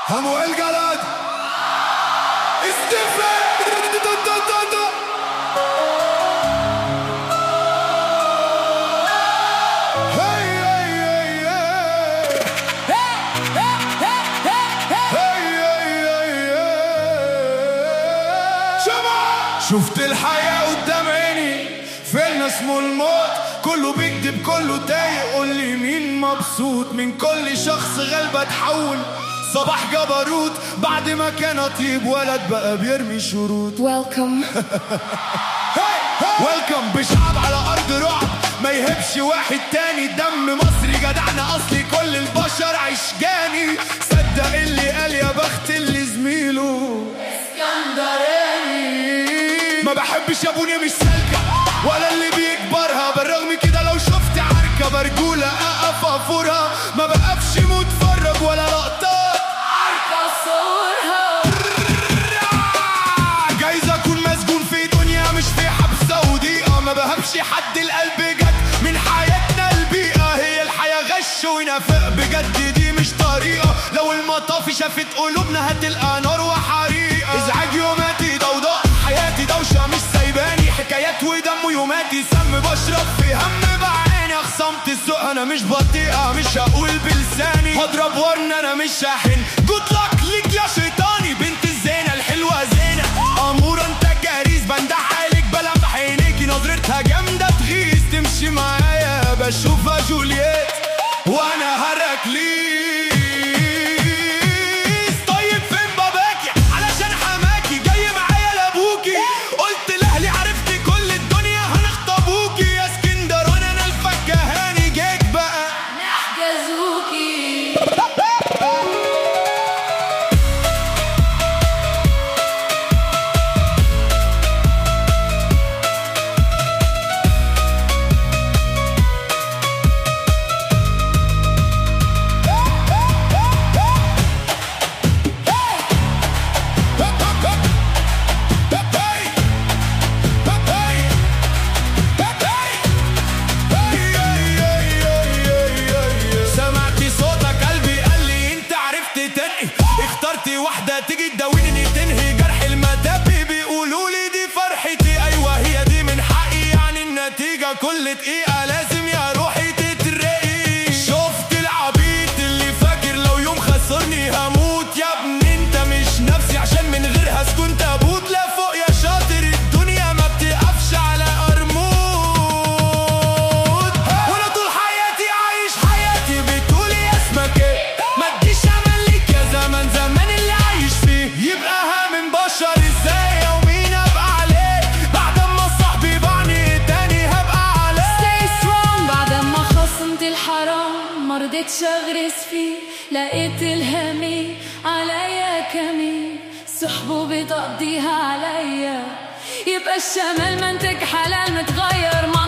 همو الجلد استفاد شفت الحياة قدام عيني فيلم اسمه الموت كله بيكذب كله تايه قول لي مين مبسوط من كل شخص غلبة تحول صباح جبروت بعد ما كان طيب ولد بقى بيرمي شروط Welcome. ويلكم بشعب على ارض رعب ما يهبش واحد تاني دم مصري جدعنا اصلي كل البشر عشجاني صدق اللي قال يا بخت اللي زميله اسكندراني ما بحبش ابوني مش سالكه ولا اللي بيكبرها بالرغم كده لو شفت عركه برجوله اقف افورها ما بقفش متفرج ولا لقطات جايز اكون مسجون في دنيا مش في حبسه وضيقه ما بهبش حد القلب جد من حياتنا البيئه هي الحياه غش ونفاق بجد دي مش طريقه لو المطافي شافت قلوبنا هتلقى نار وحريقه ازعاج يوماتي ضوضاء حياتي دوشه مش سايباني حكايات ودم ويوماتي سم بشرب في هم بعيني خصمت السوق انا مش بطيئه مش هقول بلساني هضرب ورن انا مش هحن جود لك ليك يا شيطاني بنت الزينه الحلوه زينه اموره انت كاريس بندح عليك بلمح عينيكي نظرتها جامده تغيظ تمشي معايا بشوفها جولييت وانا هراكليس طيب فين باباكي علشان حماكي جاي معايا لابوكي قلت لاهلي عرفت كل الدنيا هنخطبوكي يا اسكندراني انا الفكهاني جيت بقى جازوكي سمعتي صوتك قلبي قال لي انت عرفت تنقي اخترتي واحدة تيجي تداويني تنهي جرح المتابي بيقولوا لي دي فرحتي ايوه هي دي من حقي يعني النتيجة كل دقيقة لازم يا روحي تترقي شفت العبيط اللي فاكر لو يوم خسرني هموت يا ابني انت مش نفسي عشان من غيرها سكون تابوت لا فوق يا شاطر الدنيا ما بتقفش على قرموط وانا طول حياتي عايش حياتي بتقولي اسمك ايه ما تجيش امل ليك يا زمان زمان اللي عايش فيه يبقى من بشر ازاي يومين ابقى عليه بعد ما صاحبي باعني تاني هبقى عليه Stay strong بعد ما خصمت الحرام مرضتش اغرس فيه لقيت الهمي عليا كمين صحبه بتقضيها عليا يبقى الشمال منتج حلال متغير مع